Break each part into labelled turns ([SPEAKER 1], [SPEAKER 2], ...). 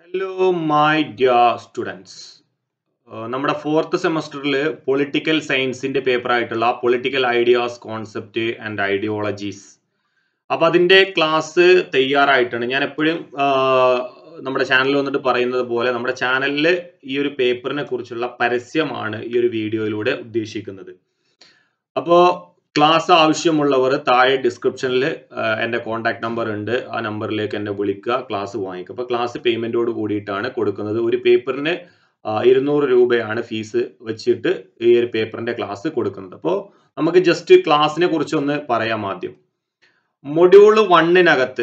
[SPEAKER 1] hello my dear students നമ്മുടെ fourth സെമസ്റ്ററിൽ political സയൻസിന്റെ പേപ്പർ ആയിട്ടുള്ള political ideas concept and ideologies അപ്പൊ അതിന്റെ ക്ലാസ് തയ്യാറായിട്ടാണ് ഞാൻ എപ്പോഴും നമ്മുടെ ചാനലിൽ വന്നിട്ട് പറയുന്നത് പോലെ നമ്മുടെ ചാനലിൽ ഈ ഒരു പേപ്പറിനെ കുറിച്ചുള്ള പരസ്യമാണ് ഈ ഒരു വീഡിയോയിലൂടെ ഉദ്ദേശിക്കുന്നത് അപ്പോൾ ക്ലാസ് ആവശ്യമുള്ളവർ താഴെ ഡിസ്ക്രിപ്ഷനിൽ എൻ്റെ കോൺടാക്ട് നമ്പർ ഉണ്ട് ആ നമ്പറിലേക്ക് എന്നെ വിളിക്കുക ക്ലാസ് വാങ്ങിക്കുക അപ്പോൾ ക്ലാസ് പേയ്മെൻറ്റോട് കൂടിയിട്ടാണ് കൊടുക്കുന്നത് ഒരു പേപ്പറിന് ഇരുന്നൂറ് രൂപയാണ് ഫീസ് വെച്ചിട്ട് ഈ ഒരു പേപ്പറിന്റെ ക്ലാസ് കൊടുക്കുന്നത് അപ്പോൾ നമുക്ക് ജസ്റ്റ് ക്ലാസ്സിനെ കുറിച്ച് ഒന്ന് പറയാം ആദ്യം മൊഡ്യൂൾ വണ്ണിനകത്ത്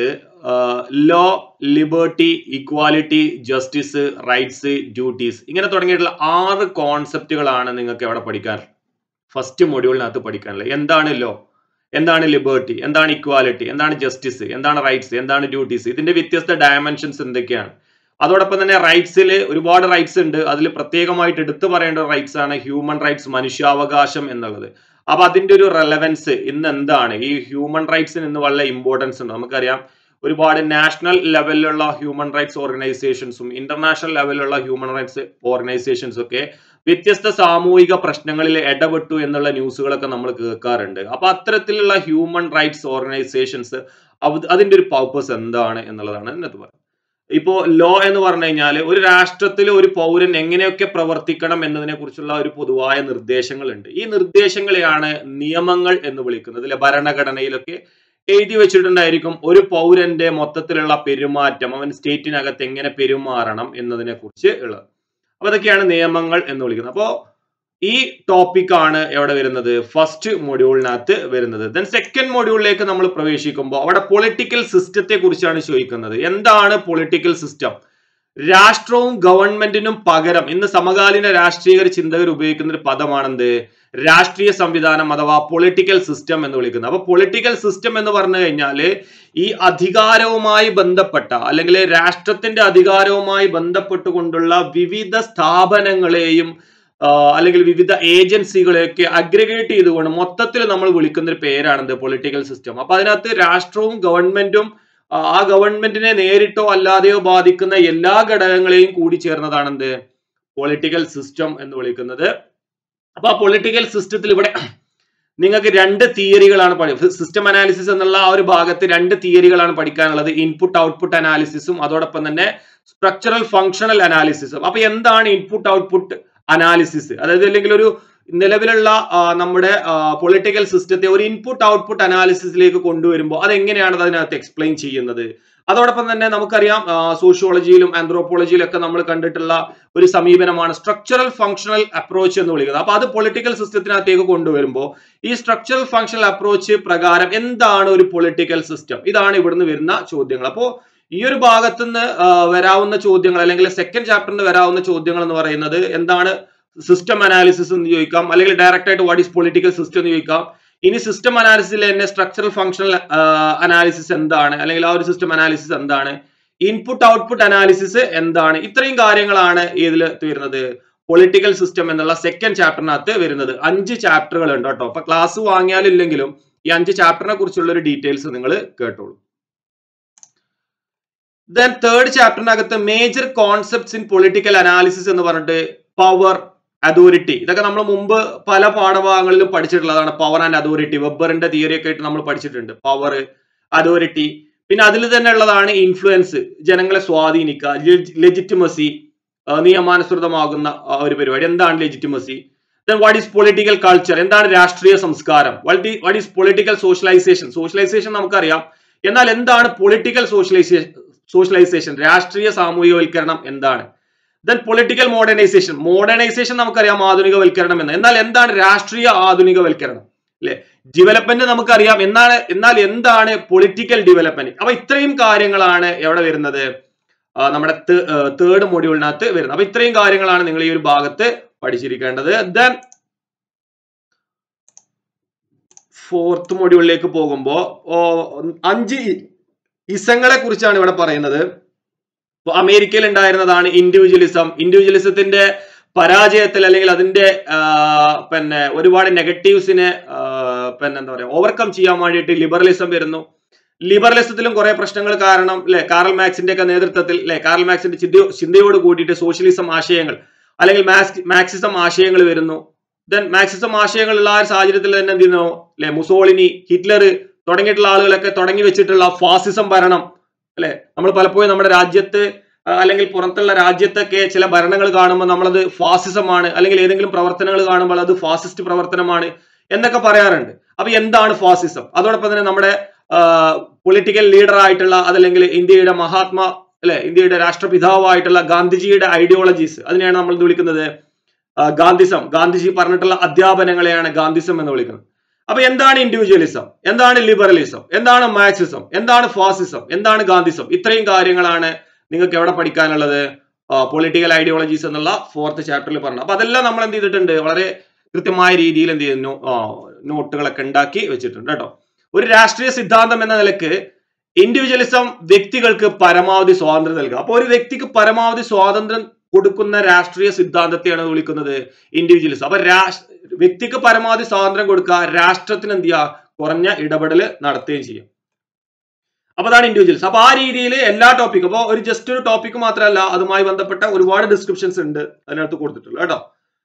[SPEAKER 1] law liberty equality justice rights duties ഇങ്ങനെ തുടങ്ങിയിട്ടുള്ള ആറ് കോൺസെപ്റ്റുകളാണ് നിങ്ങൾക്ക് അവിടെ പഠിക്കാൻ ഫസ്റ്റ് മൊഡ്യൂളിനകത്ത് പഠിക്കാനുള്ളത് എന്താണ് ലോ എന്താണ് ലിബർട്ടി എന്താണ് ഇക്വാലിറ്റി എന്താണ് ജസ്റ്റിസ് എന്താണ് റൈറ്റ്സ് എന്താണ് ഡ്യൂട്ടീസ് ഇതിന്റെ വ്യത്യസ്ത ഡയമെൻഷൻസ് എന്തൊക്കെയാണ് അതോടൊപ്പം തന്നെ റൈറ്റ്സിൽ ഒരുപാട് റൈറ്റ്സ് ഉണ്ട് അതിൽ പ്രത്യേകമായിട്ട് എടുത്തു പറയേണ്ട റൈറ്റ്സ് ആണ് ഹ്യൂമൻ റൈറ്റ്സ് മനുഷ്യാവകാശം എന്നുള്ളത് അപ്പൊ അതിന്റെ ഒരു റെലവൻസ് ഇന്ന് എന്താണ് ഈ ഹ്യൂമൻ റൈറ്റ്സിന് ഇന്ന് വളരെ ഇമ്പോർട്ടൻസ് ഉണ്ട് നമുക്കറിയാം ഒരുപാട് നാഷണൽ ലെവലിലുള്ള ഹ്യൂമൻ റൈറ്റ്സ് ഓർഗനൈസേഷൻസും ഇന്റർനാഷണൽ ലെവലിലുള്ള ഹ്യൂമൻ റൈറ്റ്സ് ഓർഗനൈസേഷൻസും ഒക്കെ വ്യത്യസ്ത സാമൂഹിക പ്രശ്നങ്ങളിൽ ഇടപെട്ടു എന്നുള്ള ന്യൂസുകളൊക്കെ നമ്മൾ കേൾക്കാറുണ്ട് അപ്പൊ അത്തരത്തിലുള്ള ഹ്യൂമൻ റൈറ്റ്സ് ഓർഗനൈസേഷൻസ് അതിന്റെ ഒരു പർപ്പസ് എന്താണ് എന്നുള്ളതാണ് ഇതിനകത്ത് പറയുന്നത് ഇപ്പോ ലോ എന്ന് പറഞ്ഞു കഴിഞ്ഞാൽ ഒരു രാഷ്ട്രത്തിൽ ഒരു പൗരൻ എങ്ങനെയൊക്കെ പ്രവർത്തിക്കണം എന്നതിനെ കുറിച്ചുള്ള ഒരു പൊതുവായ നിർദ്ദേശങ്ങളുണ്ട് ഈ നിർദ്ദേശങ്ങളെയാണ് നിയമങ്ങൾ എന്ന് വിളിക്കുന്നത് അല്ലെ ഭരണഘടനയിലൊക്കെ എഴുതി വെച്ചിട്ടുണ്ടായിരിക്കും ഒരു പൗരന്റെ മൊത്തത്തിലുള്ള പെരുമാറ്റം അവൻ സ്റ്റേറ്റിനകത്ത് എങ്ങനെ പെരുമാറണം എന്നതിനെ കുറിച്ച് ഉള്ളത് അപ്പൊ അതൊക്കെയാണ് നിയമങ്ങൾ എന്ന് വിളിക്കുന്നത് അപ്പോ ഈ ടോപ്പിക് ആണ് എവിടെ വരുന്നത് ഫസ്റ്റ് മൊഡ്യൂളിനകത്ത് വരുന്നത് ദെൻ സെക്കൻഡ് മൊഡ്യൂളിലേക്ക് നമ്മൾ പ്രവേശിക്കുമ്പോൾ അവിടെ പൊളിറ്റിക്കൽ സിസ്റ്റത്തെ കുറിച്ചാണ് ചോദിക്കുന്നത് എന്താണ് പൊളിറ്റിക്കൽ സിസ്റ്റം രാഷ്ട്രവും ഗവൺമെന്റിനും പകരം ഇന്ന് സമകാലീന രാഷ്ട്രീയ ചിന്തകർ ഉപയോഗിക്കുന്ന ഒരു പദമാണെന്ത് രാഷ്ട്രീയ സംവിധാനം അഥവാ പൊളിറ്റിക്കൽ സിസ്റ്റം എന്ന് വിളിക്കുന്നത് അപ്പൊ പൊളിറ്റിക്കൽ സിസ്റ്റം എന്ന് പറഞ്ഞു കഴിഞ്ഞാൽ ഈ അധികാരവുമായി ബന്ധപ്പെട്ട അല്ലെങ്കിൽ രാഷ്ട്രത്തിന്റെ അധികാരവുമായി ബന്ധപ്പെട്ടുകൊണ്ടുള്ള വിവിധ സ്ഥാപനങ്ങളെയും അല്ലെങ്കിൽ വിവിധ ഏജൻസികളെയൊക്കെ അഗ്രിഗേറ്റ് ചെയ്തുകൊണ്ട് മൊത്തത്തിൽ നമ്മൾ വിളിക്കുന്ന ഒരു പേരാണെന്ത് പൊളിറ്റിക്കൽ സിസ്റ്റം അപ്പൊ അതിനകത്ത് രാഷ്ട്രവും ഗവൺമെന്റും ആ ഗവൺമെന്റിനെ നേരിട്ടോ അല്ലാതെയോ ബാധിക്കുന്ന എല്ലാ ഘടകങ്ങളെയും കൂടി ചേർന്നതാണെന്ത് പൊളിറ്റിക്കൽ സിസ്റ്റം എന്ന് വിളിക്കുന്നത് അപ്പൊ ആ പൊളിറ്റിക്കൽ സിസ്റ്റത്തിൽ ഇവിടെ നിങ്ങൾക്ക് രണ്ട് തിയറികളാണ് പഠി സിസ്റ്റം അനാലിസിസ് എന്നുള്ള ആ ഒരു ഭാഗത്ത് രണ്ട് തിയറികളാണ് പഠിക്കാനുള്ളത് ഇൻപുട്ട് ഔട്ട്പുട്ട് അനാലിസിസും അതോടൊപ്പം തന്നെ സ്ട്രക്ചറൽ ഫങ്ഷണൽ അനാലിസിസും അപ്പൊ എന്താണ് ഇൻപുട്ട് ഔട്ട്പുട്ട് അനാലിസിസ് അതായത് അല്ലെങ്കിൽ ഒരു നിലവിലുള്ള നമ്മുടെ പൊളിറ്റിക്കൽ സിസ്റ്റത്തെ ഒരു ഇൻപുട്ട് ഔട്ട്പുട്ട് അനാലിസിസിലേക്ക് കൊണ്ടുവരുമ്പോൾ അതെങ്ങനെയാണ് അതിനകത്ത് എക്സ്പ്ലെയിൻ ചെയ്യുന്നത് അതോടൊപ്പം തന്നെ നമുക്കറിയാം സോഷ്യോളജിയിലും ആന്ത്രോപോളജിയിലും ഒക്കെ നമ്മൾ കണ്ടിട്ടുള്ള ഒരു സമീപനമാണ് സ്ട്രക്ചറൽ ഫങ്ഷണൽ അപ്രോച്ച് എന്ന് വിളിക്കുന്നത് അപ്പൊ അത് പൊളിറ്റിക്കൽ സിസ്റ്റത്തിനകത്തേക്ക് കൊണ്ടുവരുമ്പോൾ ഈ സ്ട്രക്ചറൽ ഫങ്ഷണൽ അപ്രോച്ച് പ്രകാരം എന്താണ് ഒരു പൊളിറ്റിക്കൽ സിസ്റ്റം ഇതാണ് ഇവിടുന്ന് വരുന്ന ചോദ്യങ്ങൾ അപ്പോൾ ഈ ഒരു ഭാഗത്തു നിന്ന് വരാവുന്ന ചോദ്യങ്ങൾ അല്ലെങ്കിൽ സെക്കൻഡ് ചാപ്റ്ററിന് വരാവുന്ന ചോദ്യങ്ങൾ എന്ന് പറയുന്നത് എന്താണ് സിസ്റ്റം അനാലിസിസ് എന്ന് ചോദിക്കാം അല്ലെങ്കിൽ ഡയറക്റ്റ് ആയിട്ട് വാട്ട് ഈസ് പൊളിറ്റിക്കൽ സിസ്റ്റം എന്ന് ചോദിക്കാം ഇനി സിസ്റ്റം അനാലിസിസിൽ തന്നെ സ്ട്രക്ചറൽ ഫങ്ഷണൽ അനാലിസിസ് എന്താണ് അല്ലെങ്കിൽ ആ ഒരു സിസ്റ്റം അനാലിസിസ് എന്താണ് ഇൻപുട്ട് ഔട്ട്പുട്ട് അനാലിസിസ് എന്താണ് ഇത്രയും കാര്യങ്ങളാണ് ഇതിൽ വരുന്നത് പൊളിറ്റിക്കൽ സിസ്റ്റം എന്നുള്ള സെക്കൻഡ് ചാപ്റ്ററിനകത്ത് വരുന്നത് അഞ്ച് ചാപ്റ്ററുകൾ ഉണ്ട് കേട്ടോ അപ്പൊ ക്ലാസ് വാങ്ങിയാലില്ലെങ്കിലും ഈ അഞ്ച് ചാപ്റ്ററിനെ കുറിച്ചുള്ള ഒരു ഡീറ്റെയിൽസ് നിങ്ങൾ കേട്ടോളൂ ദെൻ തേർഡ് ചാപ്റ്ററിനകത്ത് major concepts in political analysis എന്ന് പറഞ്ഞിട്ട് പവർ അതോറിറ്റി ഇതൊക്കെ നമ്മൾ മുമ്പ് പല പാഠഭാഗങ്ങളിലും പഠിച്ചിട്ടുള്ളതാണ് പവർ ആൻഡ് അതോറിറ്റി വെബറിന്റെ തിയറി ഒക്കെ ആയിട്ട് നമ്മൾ പഠിച്ചിട്ടുണ്ട് പവർ അതോറിറ്റി പിന്നെ അതിൽ തന്നെ ഉള്ളതാണ് ഇൻഫ്ലുവൻസ് ജനങ്ങളെ സ്വാധീനിക്കുക ലെജിറ്റിമസി നിയമാനുസൃതമാകുന്ന ഒരു പരിപാടി എന്താണ് legitimacy then what is political culture എന്താണ് രാഷ്ട്രീയ സംസ്കാരം what is political socialisation socialisation നമുക്കറിയാം എന്നാൽ എന്താണ് പൊളിറ്റിക്കൽ സോഷ്യലൈസേഷൻ സോഷ്യലൈസേഷൻ രാഷ്ട്രീയ സാമൂഹികവൽക്കരണം എന്താണ് ദെൻ പൊളിറ്റിക്കൽ മോഡേണൈസേഷൻ മോഡേണൈസേഷൻ നമുക്കറിയാം ആധുനികവൽക്കരണം എന്ന് എന്നാൽ എന്താണ് രാഷ്ട്രീയ ആധുനികവൽക്കരണം അല്ലെ ഡെവലപ്മെന്റ് നമുക്കറിയാം എന്താണ് എന്നാൽ എന്താണ് പൊളിറ്റിക്കൽ ഡെവലപ്മെന്റ് അപ്പൊ ഇത്രയും കാര്യങ്ങളാണ് എവിടെ വരുന്നത് നമ്മുടെ തേർഡ് മൊഡ്യൂളിനകത്ത് വരുന്നത് അപ്പൊ ഇത്രയും കാര്യങ്ങളാണ് നിങ്ങൾ ഈ ഒരു ഭാഗത്ത് പഠിച്ചിരിക്കേണ്ടത് ദെൻ ഫോർത്ത് മൊഡ്യൂളിലേക്ക് പോകുമ്പോൾ അഞ്ച് ഇസങ്ങളെ കുറിച്ചാണ് ഇവിടെ പറയുന്നത് അമേരിക്കയിൽ ഉണ്ടായിരുന്നതാണ് ഇൻഡിവിജ്വലിസം ഇൻഡിവിജ്വലിസത്തിന്റെ പരാജയത്തിൽ അല്ലെങ്കിൽ അതിന്റെ പിന്നെ ഒരുപാട് നെഗറ്റീവ്സിനെ പിന്നെ എന്താ പറയുക ഓവർകം ചെയ്യാൻ വേണ്ടിയിട്ട് ലിബറലിസം വരുന്നു ലിബറലിസത്തിലും കുറെ പ്രശ്നങ്ങൾ കാരണം അല്ലെ കാറൽ മാക്സിന്റെ ഒക്കെ നേതൃത്വത്തിൽ അല്ലെ കാറൽ മാക്സിന്റെ ചിന്ത ചിന്തയോട് കൂടിയിട്ട് സോഷ്യലിസം ആശയങ്ങൾ അല്ലെങ്കിൽ മാക്സ് മാക്സിസം ആശയങ്ങൾ വരുന്നു ദെൻ മാക്സിസം ആശയങ്ങളുള്ള ആ ഒരു സാഹചര്യത്തിൽ തന്നെ എന്ത് ചെയ്യുന്നു അല്ലെ മുസോളിനി ഹിറ്റ്ലർ തുടങ്ങിയിട്ടുള്ള ആളുകളൊക്കെ തുടങ്ങി വെച്ചിട്ടുള്ള ഫാസിസം ഭരണം അല്ലെ നമ്മൾ പലപ്പോഴും നമ്മുടെ രാജ്യത്ത് ആ, അല്ലെങ്കിൽ പുറത്തുള്ള രാജ്യത്തൊക്കെ ചില ഭരണങ്ങൾ കാണുമ്പോൾ നമ്മളത് ഫാസിസമാണ് അല്ലെങ്കിൽ ഏതെങ്കിലും പ്രവർത്തനങ്ങൾ കാണുമ്പോൾ അത് ഫാസിസ്റ്റ് പ്രവർത്തനമാണ് എന്നൊക്കെ പറയാറുണ്ട് അപ്പൊ എന്താണ് ഫാസിസം അതോടൊപ്പം തന്നെ നമ്മുടെ പൊളിറ്റിക്കൽ ലീഡർ ആയിട്ടുള്ള അതല്ലെങ്കിൽ ഇന്ത്യയുടെ മഹാത്മാ അല്ലെ ഇന്ത്യയുടെ രാഷ്ട്രപിതാവായിട്ടുള്ള ഗാന്ധിജിയുടെ ഐഡിയോളജീസ് അതിനെയാണ് നമ്മൾ ഇത് വിളിക്കുന്നത് ആ, ഗാന്ധിസം ഗാന്ധിജി പറഞ്ഞിട്ടുള്ള അധ്യാപനങ്ങളെയാണ് ഗാന്ധിസം എന്ന് വിളിക്കുന്നത് അപ്പൊ എന്താണ് ഇൻഡിവിജ്വലിസം എന്താണ് ലിബറലിസം എന്താണ് മാർക്സിസം എന്താണ് ഫാസിസം എന്താണ് ഗാന്ധിസം ഇത്രയും കാര്യങ്ങളാണ് നിങ്ങൾക്ക് എവിടെ പഠിക്കാനുള്ളത് പൊളിറ്റിക്കൽ ഐഡിയോളജീസ് എന്നുള്ള ഫോർത്ത് ചാപ്റ്ററിൽ പറഞ്ഞു അപ്പൊ അതെല്ലാം നമ്മൾ എന്ത് ചെയ്തിട്ടുണ്ട് വളരെ കൃത്യമായ രീതിയിൽ എന്ത് ചെയ്യുന്നു ആ, നോട്ടുകളൊക്കെ ഉണ്ടാക്കി വെച്ചിട്ടുണ്ട് കേട്ടോ ഒരു രാഷ്ട്രീയ സിദ്ധാന്തം എന്ന നിലക്ക് ഇൻഡിവിജ്വലിസം വ്യക്തികൾക്ക് പരമാവധി സ്വാതന്ത്ര്യം നൽകുക അപ്പൊ ഒരു വ്യക്തിക്ക് പരമാവധി സ്വാതന്ത്ര്യം കൊടുക്കുന്ന രാഷ്ട്രീയ സിദ്ധാന്തത്തെയാണ് വിളിക്കുന്നത് ഇൻഡിവിജ്വലിസം അപ്പൊ രാഷ് വ്യക്തിക്ക് പരമാവധി സ്വാതന്ത്ര്യം കൊടുക്കുക രാഷ്ട്രത്തിന് എന്ത് ചെയ്യുക കുറഞ്ഞ ഇടപെടൽ നടത്തുകയും ചെയ്യും അപ്പൊ അതാണ് ഇൻഡിവിജ്വൽസ് അപ്പൊ ആ രീതിയിൽ എല്ലാ ടോപ്പിക്കും അപ്പൊ ഒരു ജസ്റ്റ് ഒരു ടോപ്പിക് മാത്രമല്ല അതുമായി ബന്ധപ്പെട്ട ഒരുപാട് ഡിസ്ക്രിപ്ഷൻസ് ഉണ്ട് അതിനകത്ത് കൊടുത്തിട്ടുള്ളത് കേട്ടോ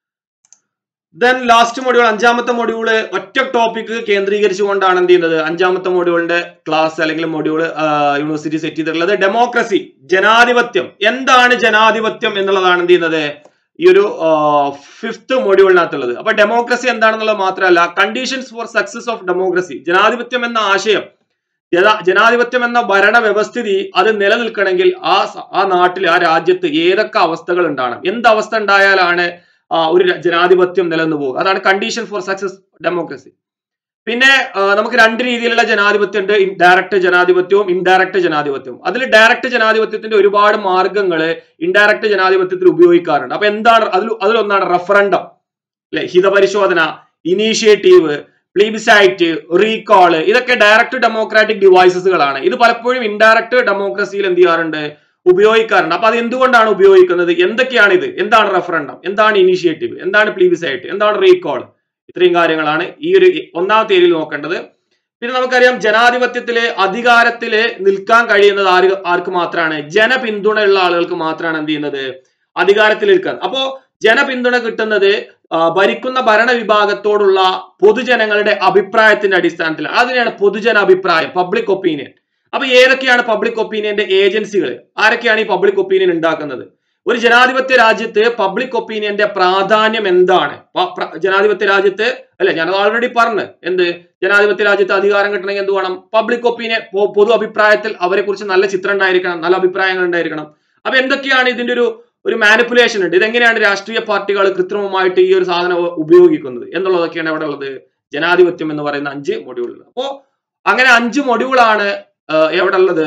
[SPEAKER 1] ദെൻ ലാസ്റ്റ് മൊഡ്യൂൾ അഞ്ചാമത്തെ മൊഡ്യൂള് ഒറ്റ ടോപ്പിക് കേന്ദ്രീകരിച്ചുകൊണ്ടാണ് എന്ത് ചെയ്യുന്നത് അഞ്ചാമത്തെ മൊഡ്യൂളിന്റെ ക്ലാസ് അല്ലെങ്കിൽ മൊഡ്യൂൾ യൂണിവേഴ്സിറ്റി സെറ്റ് ചെയ്തിട്ടുള്ളത് ഡെമോക്രസി ജനാധിപത്യം എന്താണ് ജനാധിപത്യം എന്നുള്ളതാണ് എന്ത് ചെയ്യുന്നത് ഈ ഒരു ഫിഫ്ത്ത് മൊഡ്യൂളിനകത്തുള്ളത് അപ്പൊ ഡെമോക്രസി എന്താണെന്നുള്ളത് മാത്രമല്ല conditions for success of democracy ജനാധിപത്യം എന്ന ആശയം ജനാ ജനാധിപത്യം എന്ന ഭരണ വ്യവസ്ഥിതി അത് നിലനിൽക്കണമെങ്കിൽ ആ സ- ആ നാട്ടിൽ ആ രാജ്യത്ത് ഏതൊക്കെ അവസ്ഥകൾ ഉണ്ടാകണം എന്ത് അവസ്ഥ ഉണ്ടായാലാണ് ആ, ഒരു ര- ജനാധിപത്യം നിലനിന്ന് പോകുക അതാണ് കണ്ടീഷൻ ഫോർ സക്സസ് ഡെമോക്രസി പിന്നെ ആ, നമുക്ക് രണ്ട് രീതിയിലുള്ള ജനാധിപത്യം ഉണ്ട് ഡയറക്റ്റ് ജനാധിപത്യവും ഇൻഡയറക്റ്റ് ജനാധിപത്യവും അതിൽ ഡയറക്റ്റ് ജനാധിപത്യത്തിന്റെ ഒരുപാട് മാർഗങ്ങൾ ഇൻഡയറക്റ്റ് ജനാധിപത്യത്തിൽ ഉപയോഗിക്കാറുണ്ട് അപ്പൊ എന്താണ് അതിൽ അതിലൊന്നാണ് റഫറൻഡം അല്ലെ ഹിതപരിശോധന ഇനീഷ്യേറ്റീവ് പ്ലീബിസൈറ്റ് റീകോള് ഇതൊക്കെ ഡയറക്റ്റ് ഡെമോക്രാറ്റിക് ഡിവൈസസുകളാണ് ഇത് പലപ്പോഴും ഇൻഡയറക്റ്റ് ഡെമോക്രസിയിൽ എന്ത് ചെയ്യാറുണ്ട് ഉപയോഗിക്കാറുണ്ട് അപ്പൊ അത് എന്തുകൊണ്ടാണ് ഉപയോഗിക്കുന്നത് എന്തൊക്കെയാണ് ഇത് എന്താണ് റഫറൻഡം എന്താണ് ഇനീഷ്യേറ്റീവ് എന്താണ് പ്ലീബിസൈറ്റ് എന്താണ് റീകോൾ ഇത്രയും കാര്യങ്ങളാണ് ഈ ഒരു ഒന്നാമത്തെ ഏരിയയിൽ നോക്കേണ്ടത് പിന്നെ നമുക്കറിയാം ജനാധിപത്യത്തില് അധികാരത്തില് നിൽക്കാൻ കഴിയുന്നത് ആര് ആർക്ക് മാത്രമാണ് ജനപിന്തുണയുള്ള ആളുകൾക്ക് മാത്രമാണ് എന്ത് ചെയ്യുന്നത് അധികാരത്തിൽ നിൽക്കാൻ അപ്പോ ജനപിന്തുണ കിട്ടുന്നത് ആ, ഭരിക്കുന്ന ഭരണവിഭാഗത്തോടുള്ള പൊതുജനങ്ങളുടെ അഭിപ്രായത്തിന്റെ അടിസ്ഥാനത്തിൽ അതിനെയാണ് പൊതുജന അഭിപ്രായം പബ്ലിക് ഒപ്പീനിയൻ അപ്പൊ ഏതൊക്കെയാണ് പബ്ലിക് ഒപ്പീനിയന്റെ ഏജൻസികൾ ആരൊക്കെയാണ് ഈ പബ്ലിക് ഒപ്പീനിയൻ ഉണ്ടാക്കുന്നത് ഒരു ജനാധിപത്യ രാജ്യത്ത് പബ്ലിക് ഒപ്പീനിയന്റെ പ്രാധാന്യം എന്താണ് പ- പ്ര- ജനാധിപത്യ രാജ്യത്ത് അല്ലെ ഞാൻ ഓൾറെഡി പറഞ്ഞു എന്ത് ജനാധിപത്യ രാജ്യത്ത് അധികാരം കിട്ടണമെങ്കിൽ എന്ത് വേണം പബ്ലിക് ഒപ്പീനിയൻ പൊതു അഭിപ്രായത്തിൽ അവരെ കുറിച്ച് നല്ല ചിത്രം ഉണ്ടായിരിക്കണം നല്ല അഭിപ്രായങ്ങൾ ഉണ്ടായിരിക്കണം അപ്പൊ എന്തൊക്കെയാണ് ഇതിന്റെ ഒരു ഒരു മാനിപ്പുലേഷൻ ഉണ്ട് ഇതെങ്ങനെയാണ് രാഷ്ട്രീയ പാർട്ടികൾ കൃത്രിമമായിട്ട് ഈ ഒരു സാധനം ഉ- ഉപയോഗിക്കുന്നത് എന്നുള്ളതൊക്കെയാണ് അവിടെ ഉള്ളത് ജനാധിപത്യം എന്ന് പറയുന്ന അഞ്ച് മൊഡ്യൂളുകൾ അപ്പോ അങ്ങനെ അഞ്ച് മൊഡ്യൂളാണ് എവിടെ ഉള്ളത്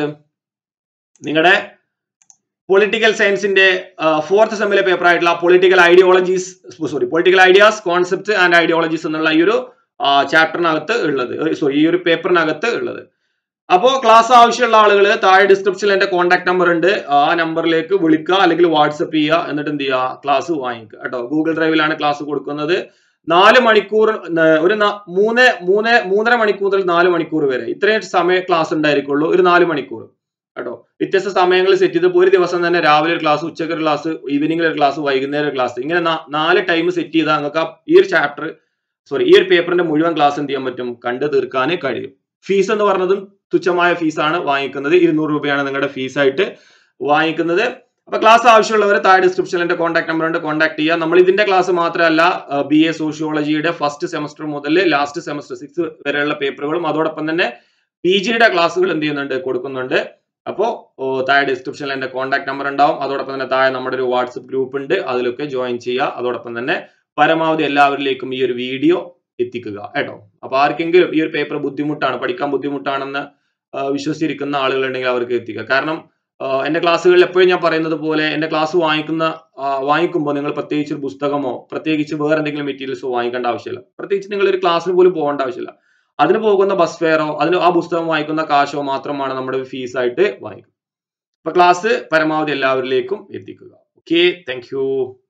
[SPEAKER 1] നിങ്ങളുടെ പൊളിറ്റിക്കൽ സയൻസിന്റെ ഫോർത്ത് സെമ്മിലെ പേപ്പർ ആയിട്ടുള്ള political ideologies sorry political ideas concept and ideologies എന്നുള്ള ഈ ഒരു ചാപ്റ്ററിനകത്ത് ഉള്ളത് സോറി ഈ ഒരു പേപ്പറിനകത്ത് ഉള്ളത് അപ്പോൾ ക്ലാസ് ആവശ്യമുള്ള ആളുകൾ താഴെ ഡിസ്ക്രിപ്ഷനിൽ എന്റെ കോൺടാക്ട് നമ്പർ ഉണ്ട് ആ നമ്പറിലേക്ക് വിളിക്കുക അല്ലെങ്കിൽ വാട്സപ്പ് ചെയ്യുക എന്നിട്ട് എന്ത് ചെയ്യുക ക്ലാസ് വാങ്ങിക്കുക കേട്ടോ ഗൂഗിൾ ഡ്രൈവിലാണ് ക്ലാസ് കൊടുക്കുന്നത് നാല് മണിക്കൂർ ന- ഒരു ന- മൂന്ന് മൂന്ന് മൂന്നര മണിക്കൂർ മുതൽ നാല് മണിക്കൂർ വരെ ഇത്രയും സമയം ക്ലാസ് ഉണ്ടായിരിക്കുള്ളൂ ഒരു നാല് മണിക്കൂർ കേട്ടോ വ്യത്യസ്ത സമയങ്ങൾ സെറ്റ് ചെയ്തപ്പോൾ ഒരു ദിവസം തന്നെ രാവിലെ ഒരു ക്ലാസ് ഉച്ചയ്ക്ക് ഒരു ക്ലാസ് ഈവനിങ്ങിൽ ഒരു ക്ലാസ് വൈകുന്നേരം ഒരു ക്ലാസ് ഇങ്ങനെ നാ- നാല് ടൈം സെറ്റ് ചെയ്താൽ നിങ്ങൾക്ക് ആ ഈ ഒരു ചാപ്റ്റർ സോറി ഈ ഒരു പേപ്പറിന്റെ മുഴുവൻ ക്ലാസ് എന്ത് ചെയ്യാൻ പറ്റും കണ്ടു തീർക്കാൻ കഴിയും ഫീസ് എന്ന് പറഞ്ഞതും തുച്ഛമായ ഫീസാണ് വാങ്ങിക്കുന്നത് ഇരുന്നൂറ് രൂപയാണ് നിങ്ങളുടെ ഫീസായിട്ട് വാങ്ങിക്കുന്നത് അപ്പൊ ക്ലാസ് ആവശ്യമുള്ളവർ താഴെ ഡിസ്ക്രിപ്ഷനിൽ എന്റെ കോൺടാക്ട് നമ്പർ ഉണ്ട് കോൺടാക്ട് ചെയ്യുക നമ്മൾ ഇതിന്റെ ക്ലാസ് മാത്രമല്ല ബി എ സോഷ്യോളജിയുടെ ഫസ്റ്റ് സെമസ്റ്റർ മുതൽ ലാസ്റ്റ് സെമസ്റ്റർ സിക്സ് വരെയുള്ള പേപ്പറുകളും അതോടൊപ്പം തന്നെ പി ജിയുടെ ക്ലാസ്സുകൾ എന്ത് ചെയ്യുന്നുണ്ട് കൊടുക്കുന്നുണ്ട് അപ്പോൾ താഴെ ഡിസ്ക്രിപ്ഷനിൽ എന്റെ കോൺടാക്ട് നമ്പർ ഉണ്ടാവും അതോടൊപ്പം തന്നെ താഴെ നമ്മുടെ ഒരു വാട്സപ്പ് ഗ്രൂപ്പ് ഉണ്ട് അതിലൊക്കെ ജോയിൻ ചെയ്യുക അതോടൊപ്പം തന്നെ പരമാവധി എല്ലാവരിലേക്കും ഈ ഒരു വീഡിയോ എത്തിക്കുക കേട്ടോ അപ്പൊ ആർക്കെങ്കിലും ഈ ഒരു പേപ്പർ ബുദ്ധിമുട്ടാണ് പഠിക്കാൻ ബുദ്ധിമുട്ടാണെന്ന് ആ, വിശ്വസിച്ചിരിക്കുന്ന ആളുകളുണ്ടെങ്കിൽ അവർക്ക് എത്തിക്കുക കാരണം ആ, എന്റെ ക്ലാസ്സുകളിൽ എപ്പോഴും ഞാൻ പറയുന്നത് പോലെ എന്റെ ക്ലാസ് വാങ്ങിക്കുന്ന ആ, വാങ്ങിക്കുമ്പോൾ നിങ്ങൾ പ്രത്യേകിച്ച് ഒരു പുസ്തകമോ പ്രത്യേകിച്ച് വേറെ എന്തെങ്കിലും മെറ്റീരിയൽസോ വാങ്ങിക്കേണ്ട ആവശ്യമില്ല പ്രത്യേകിച്ച് നിങ്ങൾ ഒരു ക്ലാസ്സിന് പോലും പോകേണ്ട ആവശ്യമില്ല അതിന് പോകുന്ന ബസ് ഫെയറോ അതിന് ആ പുസ്തകം വാങ്ങിക്കുന്ന കാശോ മാത്രമാണ് നമ്മുടെ ഫീസായിട്ട് വാങ്ങിക്കുന്നത് അപ്പൊ ക്ലാസ് പരമാവധി എല്ലാവരിലേക്കും എത്തിക്കുക ഓക്കെ താങ്ക് യു